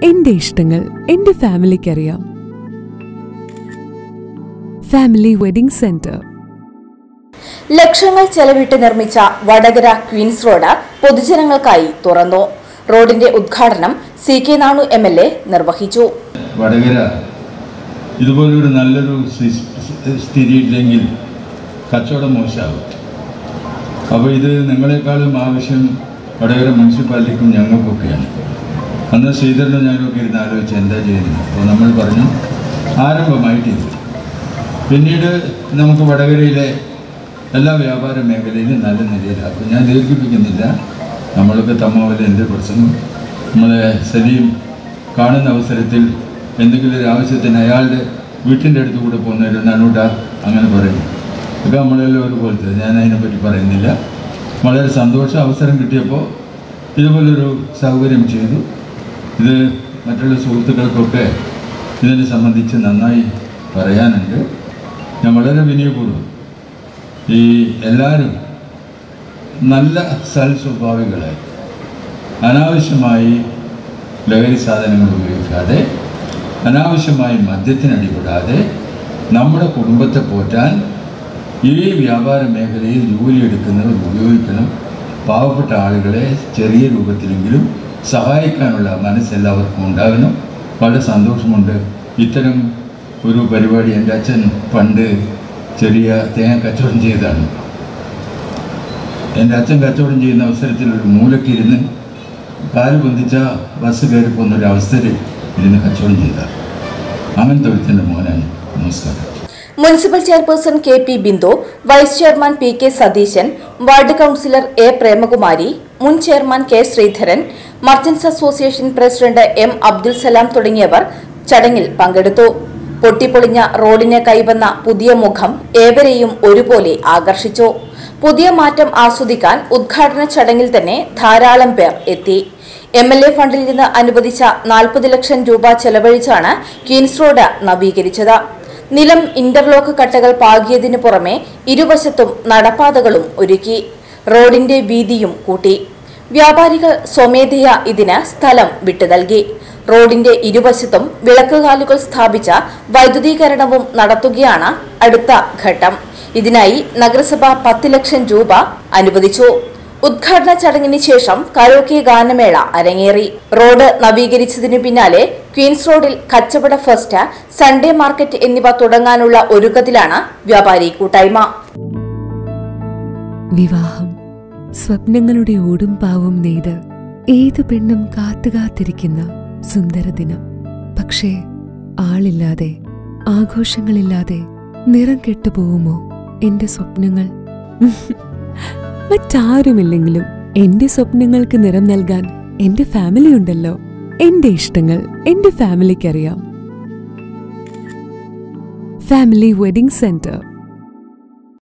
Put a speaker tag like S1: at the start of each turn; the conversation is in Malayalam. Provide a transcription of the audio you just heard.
S1: എന്റെ ഇഷ്ടങ്ങൾ എന്റെ ഫാമിലിക്കറിയാം ഫാമിലി വെഡിംഗ് സെന്റർ
S2: ലക്ഷങ്ങൾ ചെലവിട്ട് നിർമ്മിച്ച വടകര ക്വീൻസ് റോഡ് പൊതുജനങ്ങൾക്കായി തുറന്നു റോഡിന്റെ ഉദ്ഘാടനം C K Nanu M L A നിർവഹിച്ചു
S3: വടകര ഇതുപോലൊരു നല്ലൊരു സ്ഥി- സ്ഥിതിയില്ലെങ്കിൽ കച്ചവടം മോശമാകും അപ്പോൾ ഇത് നിങ്ങളെക്കാളും ആവശ്യം വടകര മുനിസിപ്പാലിറ്റിക്കും ഞങ്ങൾക്കൊക്കെയാണ് അന്ന് ശ്രീധരനും ഞാനൊക്കെ ഇരുന്ന് ആലോചിച്ച് എന്താ ചെയ്യുന്നത് അപ്പോൾ നമ്മൾ പറഞ്ഞു ആരംഭമായിട്ട് ഇത് പിന്നീട് നമുക്ക് വടകരയിലെ എല്ലാ വ്യാപാര മേഖലയിലും നല്ല നിലയിലാക്കും ഞാൻ ദീർഘിപ്പിക്കുന്നില്ല നമ്മളൊക്കെ തമ്മാവല എൻ്റെ പ്രസംഗം നമ്മളെ സലീം കാണുന്ന അവസരത്തിൽ എന്തെങ്കിലും ഒരു ആവശ്യത്തിന് അയാളുടെ വീട്ടിൻ്റെ അടുത്ത് കൂടെ പോകുന്നവർ നനൂട്ട അങ്ങനെ പറയും ഇതൊക്കെ നമ്മളെല്ലാം ഒരുപോലത്തെ ഞാൻ അതിനെപ്പറ്റി പറയുന്നില്ല വളരെ സന്തോഷം അവസരം കിട്ടിയപ്പോൾ ഇതുപോലൊരു സൗകര്യം ചെയ്തു ഇത് മറ്റുള്ള സുഹൃത്തുക്കൾക്കൊക്കെ ഇതിനെ സംബന്ധിച്ച് നന്നായി പറയാനുണ്ട് ഞാൻ വളരെ വിനയപൂർവ്വം ഈ എല്ലാവരും നല്ല സൽസ്വഭാവികളായി അനാവശ്യമായി ലഹരി സാധനങ്ങൾ ഉപയോഗിക്കാതെ അനാവശ്യമായി മദ്യത്തിനടിപ്പെടാതെ നമ്മുടെ കുടുംബത്തെ പോറ്റാൻ ഈ വ്യാപാര മേഖലയിൽ ജോലിയെടുക്കുന്നവർ ഉപയോഗിക്കണം പാവപ്പെട്ട ആളുകളെ ചെറിയ രൂപത്തിലെങ്കിലും സഹായിക്കാനുള്ള മനസ്സെല്ലാവർക്കും ഉണ്ടാകണം വളരെ സന്തോഷമുണ്ട് ഇത്തരം ഒരു പരിപാടി എൻ്റെ അച്ഛൻ പണ്ട് ചെറിയ തേങ്ങ കച്ചവടം ചെയ്തതാണ് എൻ്റെ അച്ഛൻ കച്ചവടം ചെയ്യുന്ന അവസരത്തിൽ ഒരു മൂലക്കിരുന്ന് കാല് പൊന്തിച്ച ബസ് കയറി പോകുന്ന ഒരു അവസ്ഥയിൽ ഇരുന്ന് കച്ചവടം ചെയ്ത അങ്ങനത്തെ ഒരുത്തൻ്റെ മോനാണ് നമസ്കാരം
S2: municipal chairperson K P Bindu vice chairman P K Satheesan ward councillor A Premakumari മുൻ chairman K Sreedharan merchants association president M Abdul Salam തുടങ്ങിയവർ ചടങ്ങിൽ പങ്കെടുത്തു പൊട്ടിപ്പൊളിഞ്ഞ റോഡിന് കൈവന്ന പുതിയ മുഖം ഏവരെയും ഒരുപോലെ ആകർഷിച്ചു പുതിയ മാറ്റം ആസ്വദിക്കാൻ ഉദ്ഘാടന ചടങ്ങിൽ തന്നെ ധാരാളം പേർ എത്തി എം എൽ എ ഫണ്ടിൽ നിന്ന് അനുവദിച്ച നാൽപ്പത് ലക്ഷം രൂപ ചെലവഴിച്ചാണ് ക്വീൻസ് റോഡ് നവീകരിച്ചത് നിലം ഇന്റർലോക്ക് കട്ടകൾ പാകിയതിനു പുറമെ ഇരുവശത്തും നടപ്പാതകളും ഒരുക്കി റോഡിന്റെ വീതിയും കൂട്ടി വ്യാപാരികൾ സ്വമേധയാ ഇതിന് സ്ഥലം വിട്ടു നൽകി റോഡിന്റെ ഇരുവശത്തും വിളക്കുകാലുകൾ സ്ഥാപിച്ച വൈദ്യുതീകരണവും നടത്തുകയാണ് അടുത്ത ഘട്ടം ഇതിനായി നഗരസഭ പത്ത് ലക്ഷം രൂപ അനുവദിച്ചു ഉദ്ഘാടന ചടങ്ങിന് ശേഷം കരോക്കെ ഗാനമേള അരങ്ങേറി റോഡ് നവീകരിച്ചതിനു പിന്നാലെ ക്വീൻസ് റോഡിൽ കച്ചവട ഫസ്റ്റ് സൺഡേ മാർക്കറ്റ് എന്നിവ തുടങ്ങാനുള്ള ഒരുക്കത്തിലാണ് വ്യാപാരി കൂട്ടായ്മ
S1: വിവാഹം സ്വപ്നങ്ങളുടെ ഓടും പാവും നെയ്ത് ഏതു പെണ്ണും കാത്തുകാത്തിരിക്കുന്ന സുന്ദര ദിനം പക്ഷേ ആളില്ലാതെ ആഘോഷങ്ങളില്ലാതെ നിറം കെട്ടുപോകുമോ എന്റെ സ്വപ്നങ്ങൾ മറ്റാരുമില്ലെങ്കിലും എന്റെ സ്വപ്നങ്ങൾക്ക് നിറം നൽകാൻ എന്റെ ഫാമിലി ഉണ്ടല്ലോ എന്റെ ഇഷ്ടങ്ങൾ എന്റെ ഫാമിലിക്കറിയാം ഫാമിലി വെഡിംഗ് സെന്റർ